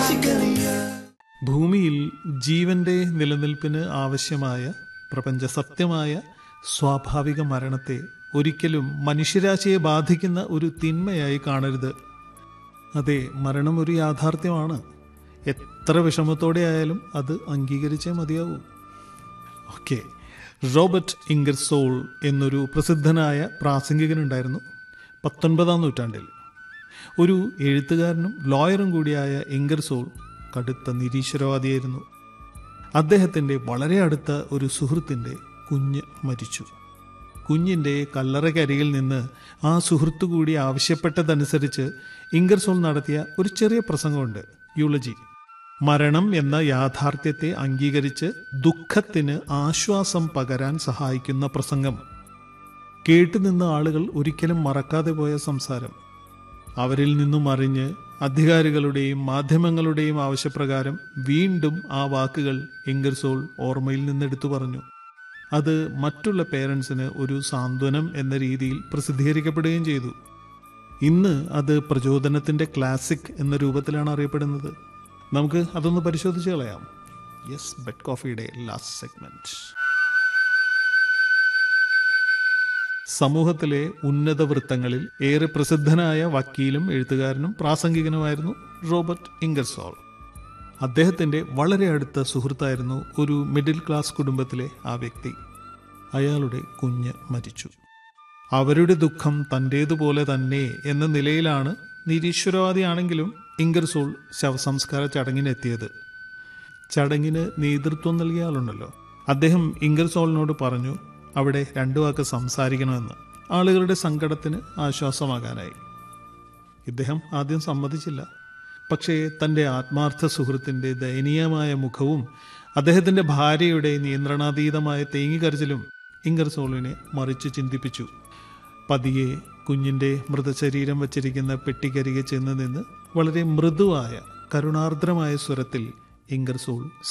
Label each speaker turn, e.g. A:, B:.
A: ഭൂമിയിൽ ജീവന്റെ നിലനിൽപ്പിന് ആവശ്യമായ പ്രപഞ്ച സത്യമായ സ്വാഭാവിക മരണത്തെ ഒരിക്കലും മനുഷ്യരാശിയെ ബാധിക്കുന്ന ഒരു തിന്മയായി കാണരുത് അതെ മരണം ഒരു യാഥാർത്ഥ്യമാണ് എത്ര വിഷമത്തോടെ ആയാലും അത് അംഗീകരിച്ചേ മതിയാവൂ ഓക്കെ റോബർട്ട് ഇംഗർസോൾ എന്നൊരു പ്രസിദ്ധനായ പ്രാസംഗികനുണ്ടായിരുന്നു പത്തൊൻപതാം നൂറ്റാണ്ടിൽ ഒരു എഴുത്തുകാരനും ലോയറും കൂടിയായ ഇംഗർസോൾ കടുത്ത നിരീശ്വരവാദിയായിരുന്നു അദ്ദേഹത്തിൻ്റെ വളരെ അടുത്ത ഒരു സുഹൃത്തിൻ്റെ കുഞ്ഞ് മരിച്ചു കുഞ്ഞിൻ്റെ കല്ലറക്കരികിൽ നിന്ന് ആ സുഹൃത്തു കൂടി ആവശ്യപ്പെട്ടതനുസരിച്ച് ഇംഗർസോൾ നടത്തിയ ഒരു ചെറിയ പ്രസംഗമുണ്ട് യൂളജി മരണം എന്ന യാഥാർത്ഥ്യത്തെ അംഗീകരിച്ച് ദുഃഖത്തിന് ആശ്വാസം പകരാൻ സഹായിക്കുന്ന പ്രസംഗം കേട്ടുനിന്ന ആളുകൾ ഒരിക്കലും മറക്കാതെ പോയ സംസാരം അവരിൽ നിന്നും അറിഞ്ഞ് അധികാരികളുടെയും മാധ്യമങ്ങളുടെയും ആവശ്യപ്രകാരം വീണ്ടും ആ വാക്കുകൾ ഇംഗർസോൾ ഓർമ്മയിൽ നിന്നെടുത്തു പറഞ്ഞു അത് മറ്റുള്ള പേരൻസിന് ഒരു സാന്ത്വനം എന്ന രീതിയിൽ പ്രസിദ്ധീകരിക്കപ്പെടുകയും ചെയ്തു ഇന്ന് അത് പ്രചോദനത്തിന്റെ ക്ലാസിക് എന്ന രൂപത്തിലാണ് അറിയപ്പെടുന്നത് നമുക്ക് അതൊന്ന് പരിശോധിച്ച് കളയാം യെസ് ബെഡ് കോഫിയുടെ ലാസ്റ്റ് സെഗ്മെന്റ് സമൂഹത്തിലെ ഉന്നത വൃത്തങ്ങളിൽ ഏറെ പ്രസിദ്ധനായ വക്കീലും എഴുത്തുകാരനും പ്രാസംഗികനുമായിരുന്നു റോബർട്ട് ഇംഗർസോൾ അദ്ദേഹത്തിന്റെ വളരെ അടുത്ത സുഹൃത്തായിരുന്നു ഒരു മിഡിൽ ക്ലാസ് കുടുംബത്തിലെ ആ വ്യക്തി അയാളുടെ കുഞ്ഞ് മരിച്ചു അവരുടെ ദുഃഖം തൻ്റേതുപോലെ തന്നെ എന്ന നിലയിലാണ് നിരീശ്വരവാദിയാണെങ്കിലും ഇംഗർസോൾ ശവസംസ്കാര ചടങ്ങിനെത്തിയത് ചടങ്ങിന് നേതൃത്വം നൽകിയ ആളുണ്ടല്ലോ അദ്ദേഹം ഇംഗർസോളിനോട് പറഞ്ഞു അവിടെ രണ്ടു വാക്ക് സംസാരിക്കണമെന്ന് ആളുകളുടെ സങ്കടത്തിന് ആശ്വാസമാകാനായി ഇദ്ദേഹം ആദ്യം സമ്മതിച്ചില്ല പക്ഷേ തൻ്റെ ആത്മാർത്ഥ സുഹൃത്തിൻ്റെ ദയനീയമായ മുഖവും അദ്ദേഹത്തിൻ്റെ ഭാര്യയുടെ നിയന്ത്രണാതീതമായ തേങ്ങിക്കരച്ചിലും ഇംഗർസോളിനെ മറിച്ച് ചിന്തിപ്പിച്ചു പതിയെ കുഞ്ഞിൻ്റെ മൃതശരീരം വച്ചിരിക്കുന്ന പെട്ടിക്കരികെ ചെന്ന് നിന്ന് വളരെ മൃദുവായ കരുണാർദ്രമായ സ്വരത്തിൽ ഇംഗർസോൾ